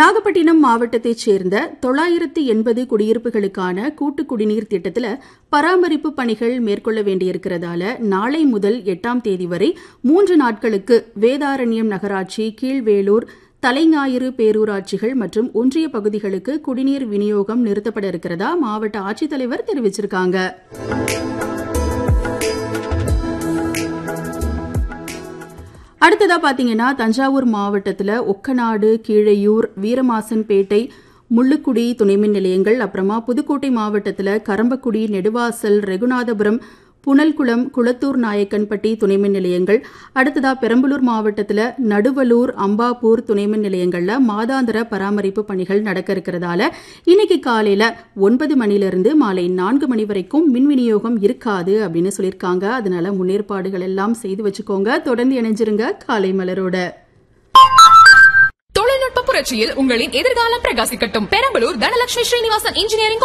நாகப்பட்டினம் மாவட்டத்தைச் சேர்ந்த தொள்ளாயிரத்து எண்பது குடியிருப்புகளுக்கான கூட்டு குடிநீர் திட்டத்தில் பராமரிப்பு பணிகள் மேற்கொள்ள வேண்டியிருக்கிறதால நாளை முதல் எட்டாம் தேதி வரை மூன்று நாட்களுக்கு வேதாரண்யம் நகராட்சி கீழ்வேலூர் தலைஞாயிறு பேரூராட்சிகள் மற்றும் ஒன்றிய பகுதிகளுக்கு குடிநீர் விநியோகம் நிறுத்தப்பட இருக்கிறதா மாவட்ட ஆட்சித்தலைவர் தெரிவிச்சிருக்காங்க அடுத்ததா பாத்தீங்கன்னா தஞ்சாவூர் மாவட்டத்தில் ஒக்கநாடு கீழையூர் வீரமாசன்பேட்டை முள்ளுக்குடி துணைமின் நிலையங்கள் அப்புறமா புதுக்கோட்டை மாவட்டத்தில் கரம்பக்குடி நெடுவாசல் ரெகுநாதபுரம் புனல்குளம் குளத்தூர் நாயக்கன்பட்டி துணைமின் நிலையங்கள் அடுத்ததா பெரம்பலூர் மாவட்டத்தில் நடுவலூர் அம்பாப்பூர் துணைமின் நிலையங்கள்ல மாதாந்திர பராமரிப்பு பணிகள் நடக்க இருக்கிறதால இன்னைக்கு காலையில ஒன்பது மணிலிருந்து மாலை நான்கு மணி வரைக்கும் மின் விநியோகம் இருக்காது அப்படின்னு சொல்லியிருக்காங்க அதனால முன்னேற்பாடுகள் எல்லாம் செய்து வச்சுக்கோங்க தொடர்ந்து இணைஞ்சிருங்க காலை மலரோட தொழில்நுட்ப புரட்சியில் உங்களின் எதிர்காலம் பிரகாசிக்கட்டும் பெரம்பலூர் தனலட்சுமி ஸ்ரீனிவாசன் இன்ஜினியரிங்